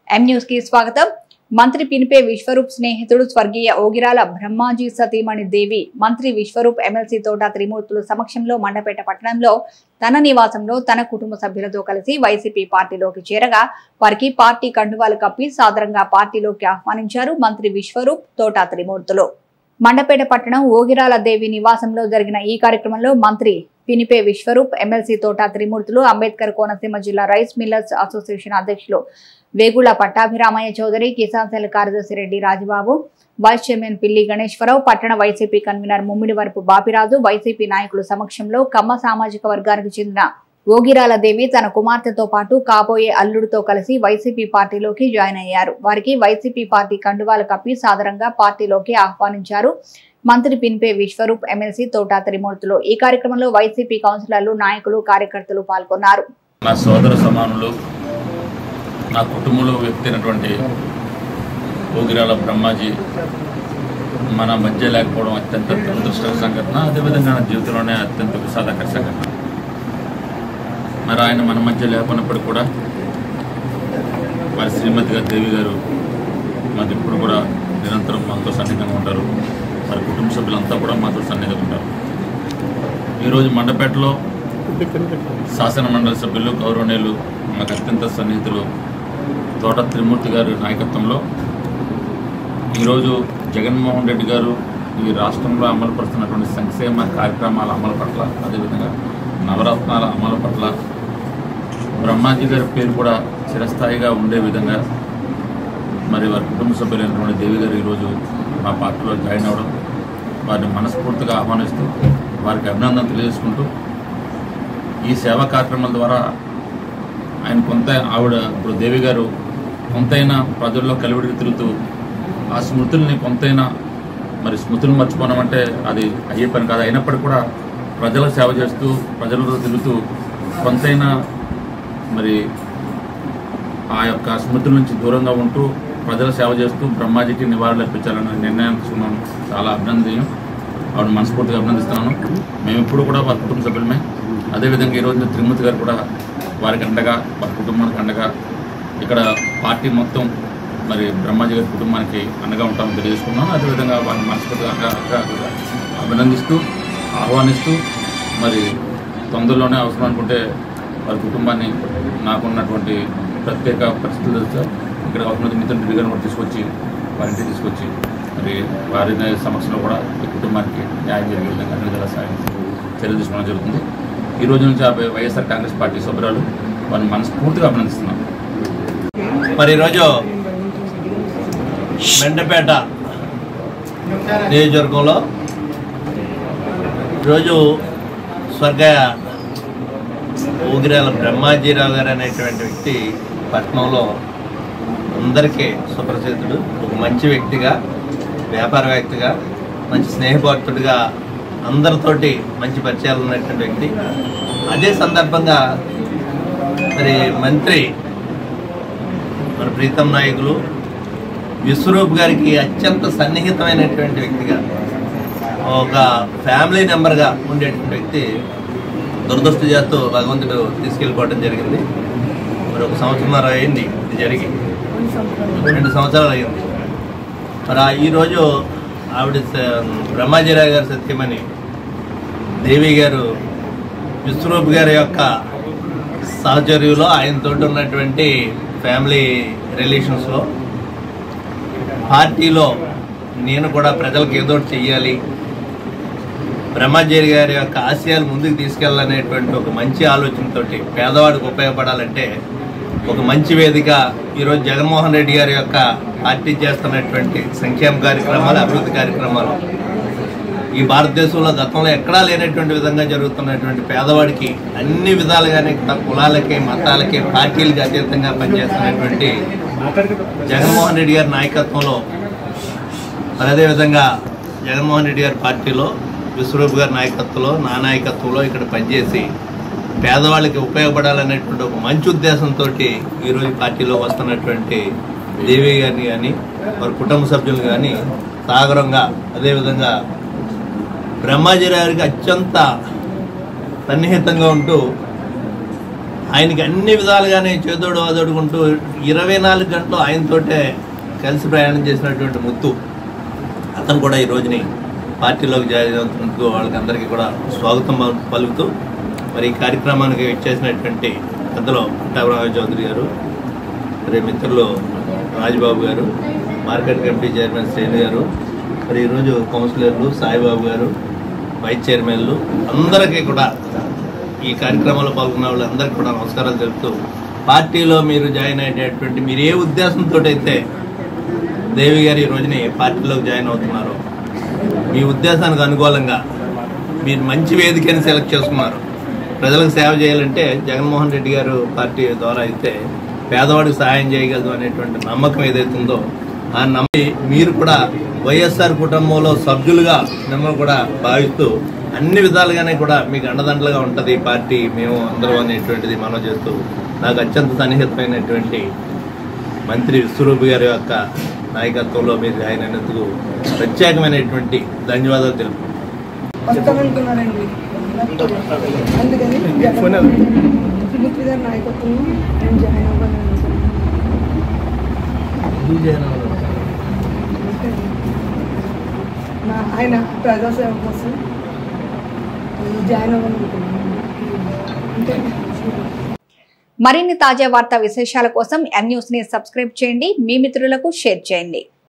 M news కి స్వాగతం మంత్రి పినిపే విశ్వరూప్ స్నేహితుడు స్వర్గీయ ఓగిరాల బ్రహ్మాజీ సతీమణి దేవి మంత్రి విశ్వరూప్ ఎమ్మెల్సీ తోట త్రిమూర్తుల సమక్షంలో మండపేట పట్టణంలో తన నివాసంలో తన కుటుంబ సభ్యులతో కలిసి వైసీపీ పార్టీలోకి చేరగా వారికి పార్టీ కండువాలు కప్పి సాదరంగా పార్టీలోకి ఆహ్వానించారు మంత్రి విశ్వరూప్ తోట త్రిమూర్తులు మండపేట పట్టణం ఓగిరాల దేవి నివాసంలో జరిగిన ఈ కార్యక్రమంలో మంత్రి పినిపే విశ్వరూప్ ఎమ్మెల్సీ తోట త్రిమూర్తులు అంబేద్కర్ కోనసీమ జిల్లా రైస్ మిల్లర్స్ అసోసియేషన్ అధ్యక్షులు వేగుళ్ల పట్టాభిరామయ్య చౌదరి కిసాన్ సెల్ కార్యదర్శి రెడ్డి రాజబాబు వైస్ చైర్మన్ పిల్లి గణేశ్వరరావు పట్టణ వైసీపీ కన్వీనర్ ముమ్మిడి వరపు బాపిరాజు వైసీపీ నాయకుల సమక్షంలో కమ్మ సామాజిక వర్గానికి చెందిన ఓగిరాల దేవి తన కుమార్తెతో పాటు కాబోయే అల్లుడితో కలిసి వైసీపీ పార్టీలోకి జాయిన్ అయ్యారు వారికి వైసీపీ పార్టీ కండువాలు కప్పి సాదరంగా పార్టీలోకి ఆహ్వానించారు మంత్రి పిన్పే విశ్వరూప్ ఎమ్మెల్సీ తోటా త్రిమూర్తులు ఈ కార్యక్రమంలో వైసీపీ కౌన్సిలర్లు నాయకులు కార్యకర్తలు పాల్గొన్నారు నా సోదర సమానులు నా కుటుంబంలో వ్యక్తి అయినటువంటి ఊగిరాల బ్రహ్మాజీ మన మధ్య లేకపోవడం అత్యంత దురదృష్టకర సంఘటన అదేవిధంగా నా జీవితంలోనే అత్యంత విషాదకర సంఘటన మరి ఆయన మన మధ్య లేకున్నప్పుడు కూడా వారి శ్రీమతి గారు దేవి గారు మాకు ఇప్పుడు కూడా నిరంతరం మాతో సన్నిహితంగా ఉంటారు వారి కుటుంబ సభ్యులంతా కూడా మాతో సన్నిహితంగా ఉంటారు ఈరోజు మండపేటలో శాసన మండలి సభ్యులు గౌరవనీయులు మాకు అత్యంత సన్నిహితులు తోట త్రిమూర్తి గారి నాయకత్వంలో ఈరోజు జగన్మోహన్ రెడ్డి గారు ఈ రాష్ట్రంలో అమలుపరుస్తున్నటువంటి సంక్షేమ కార్యక్రమాల అమలు పట్ల అదేవిధంగా నవరత్నాల అమలు పట్ల బ్రహ్మాజీ గారి పేరు కూడా చిరస్థాయిగా ఉండే విధంగా మరి వారి కుటుంబ సభ్యులైనటువంటి దేవి గారు ఈరోజు మా పార్టీలో జాయిన్ అవ్వడం వారిని మనస్ఫూర్తిగా ఆహ్వానిస్తూ వారికి అభినందన తెలియజేసుకుంటూ ఈ సేవా కార్యక్రమాల ద్వారా ఆయన కొంత ఆవిడ ఇప్పుడు దేవి గారు కొంతైనా ప్రజల్లో కలివిడికి తిరుగుతూ ఆ స్మృతుల్ని కొంతైనా మరి స్మృతులు మర్చిపోవడం అంటే అది అయ్యే పని కాదు అయినప్పటికీ కూడా ప్రజల సేవ చేస్తూ ప్రజలతో తిరుగుతూ కొంతైనా మరి ఆ యొక్క స్మృతుల నుంచి దూరంగా ఉంటూ ప్రజల సేవ చేస్తూ బ్రహ్మాజీకి నివాళులు అర్పించాలన్న నిర్ణయం తీసుకున్నాను చాలా అభినందనీయం ఆవిడ మనస్ఫూర్తిగా అభినందిస్తున్నాను మేము ఎప్పుడు కూడా వారి కుటుంబ సభ్యులమే అదేవిధంగా ఈరోజు త్రిమూర్తి గారు కూడా వారికి అండగా వారి కుటుంబానికి అండగా ఇక్కడ పార్టీ మొత్తం మరి బ్రహ్మాజీ గారి కుటుంబానికి అండగా ఉంటామని తెలియజేసుకున్నాను అదేవిధంగా వారిని మనస్ఫూర్తిగా అండగా అభినందిస్తూ ఆహ్వానిస్తూ మరి తొందరలోనే అవసరం అనుకుంటే వారి కుటుంబాన్ని నాకున్నటువంటి ప్రత్యేక పరిస్థితులు తెలుసా ఇక్కడ అవసరం మిత్రులు రెడ్డి గారిని కూడా తీసుకొచ్చి వారింటికి తీసుకొచ్చి మరి వారి సమక్షంలో కూడా ఈ కుటుంబానికి న్యాయం జరిగే విధంగా అన్ని విధాల సాయం చర్యలు తీసుకోవడం జరుగుతుంది ఈ రోజు నుంచి ఆ వైఎస్ఆర్ కాంగ్రెస్ పార్టీ సభ్యురాలు వారిని మనస్ఫూర్తిగా అభినందిస్తున్నాను మరి ఈరోజు మెండపేట నియోజకవర్గంలో ఈరోజు స్వర్గీయ ఊగిరాల బ్రహ్మాజీరావు గారు అనేటువంటి వ్యక్తి పట్నంలో అందరికీ సుప్రసిద్ధుడు ఒక మంచి వ్యక్తిగా వ్యాపారవేత్తగా మంచి స్నేహభక్తుడిగా అందరితోటి మంచి పరిచయాలు ఉన్నటువంటి వ్యక్తి అదే సందర్భంగా మరి మంత్రి మన ప్రీతం నాయకులు విశ్వరూప్ గారికి అత్యంత సన్నిహితమైనటువంటి వ్యక్తిగా ఒక ఫ్యామిలీ మెంబర్గా ఉండేటువంటి వ్యక్తి దురదృష్టజాత్తు భగవంతుడు తీసుకెళ్ళిపోవడం జరిగింది మరి ఒక సంవత్సరంన్నర అయింది ఇది జరిగి రెండు సంవత్సరాలు అయింది మరి ఆ ఈరోజు ఆవిడ స- బ్రహ్మాజీరావు గారు సత్యమని దేవి గారు విశ్వరూప్ గారి యొక్క సహచర్యంలో ఆయనతో ఉన్నటువంటి ఫ్యామిలీ రిలేషన్స్లో పార్టీలో నేను కూడా ప్రజలకు ఏదో ఒకటి చెయ్యాలి బ్రహ్మజీరి గారి యొక్క ఆశయాలు ముందుకు తీసుకెళ్ళాలనేటువంటి ఒక మంచి ఆలోచనతోటి పేదవాడికి ఉపయోగపడాలంటే ఒక మంచి వేదిక ఈరోజు జగన్మోహన్ రెడ్డి గారి యొక్క పార్టీ చేస్తున్నటువంటి సంక్షేమ కార్యక్రమాలు అభివృద్ధి కార్యక్రమాలు ఈ భారతదేశంలో గతంలో ఎక్కడా లేనటువంటి విధంగా జరుగుతున్నటువంటి పేదవాడికి అన్ని విధాలుగానే త- కులాలకి మతాలకి పార్టీలకి అతీతంగా పనిచేస్తున్నటువంటి జగన్మోహన్ రెడ్డి గారి నాయకత్వంలో మరి అదేవిధంగా జగన్మోహన్ రెడ్డి గారి పార్టీలో విశ్వరూప్ గారి నాయకత్వంలో నా నాయకత్వంలో ఇక్కడ పనిచేసి పేదవాళ్ళకి ఉపయోగపడాలనేటువంటి ఒక మంచి ఉద్దేశంతో ఈరోజు పార్టీలో వస్తున్నటువంటి దేవి గారిని కానీ వారి కుటుంబ సభ్యులు కానీ సాగరంగా అదేవిధంగా బ్రహ్మాజీ గారికి అత్యంత సన్నిహితంగా ఉంటూ ఆయనకి అన్ని విధాలుగానే చేదోడు వాదోడుకుంటూ ఇరవై నాలుగు గంటలు ఆయనతోటే కలిసి ప్రయాణం చేసినటువంటి ముత్తు అతను కూడా ఈ రోజుని పార్టీలోకి జాయిన్ అవుతున్నందుకు వాళ్ళకందరికీ కూడా స్వాగతం పలు- పలుకుతూ మరి ఈ కార్యక్రమానికి ఇచ్చేసినటువంటి పెద్దలు పుట్టాభరావు చౌదరి గారు మరి మిత్రులు రాజబాబు గారు మార్కెట్ కమిటీ చైర్మన్ శ్రేణు గారు మరి ఈరోజు కౌన్సిలర్లు సాయిబాబు గారు వైస్ చైర్మన్లు అందరికీ కూడా ఈ కార్యక్రమంలో పాల్గొన్న వాళ్ళందరికీ కూడా నమస్కారాలు తెలుపుతూ పార్టీలో మీరు జాయిన్ అయ్యేటటువంటి మీరు ఏ ఉద్దేశంతో అయితే దేవి గారు ఈ రోజుని పార్టీలోకి జాయిన్ అవుతున్నారు మీ ఉద్దేశానికి అనుకూలంగా మీరు మంచి వేదికని సెలెక్ట్ చేసుకున్నారు ప్రజలకు సేవ చేయాలంటే జగన్మోహన్ రెడ్డి గారు పార్టీ ద్వారా అయితే పేదవాడికి సహాయం చేయగలదు అనేటువంటి నమ్మకం ఏదైతే ఉందో ఆ నమ్మి మీరు కూడా వైఎస్ఆర్ కుటుంబంలో సభ్యులుగా మిమ్మల్ని కూడా భావిస్తూ అన్ని విధాలుగానే కూడా మీకు అండదండలుగా ఉంటుంది ఈ పార్టీ మేము అందరం అనేటువంటిది మనం చేస్తూ నాకు అత్యంత సన్నిహితమైనటువంటి మంత్రి విశ్వరూప్ గారి యొక్క నాయకత్వంలో మీరు జాయిన్ అయినందుకు ప్రత్యేకమైనటువంటి ధన్యవాదాలు తెలుపు వస్తామనుకున్నానండి అందుకని సుమిత్ర గారి నాయకత్వంలో నేను జాయిన్ అవ్వాలని నా ఆయన ప్రజాసేవ కోసం నేను జాయిన్ అవ్వాలనుకున్నాను అంటే మరిన్ని తాజా వార్తా విశేషాల కోసం ఎన్ న్యూస్ ని సబ్స్క్రైబ్ చేయండి మీ మిత్రులకు షేర్ చేయండి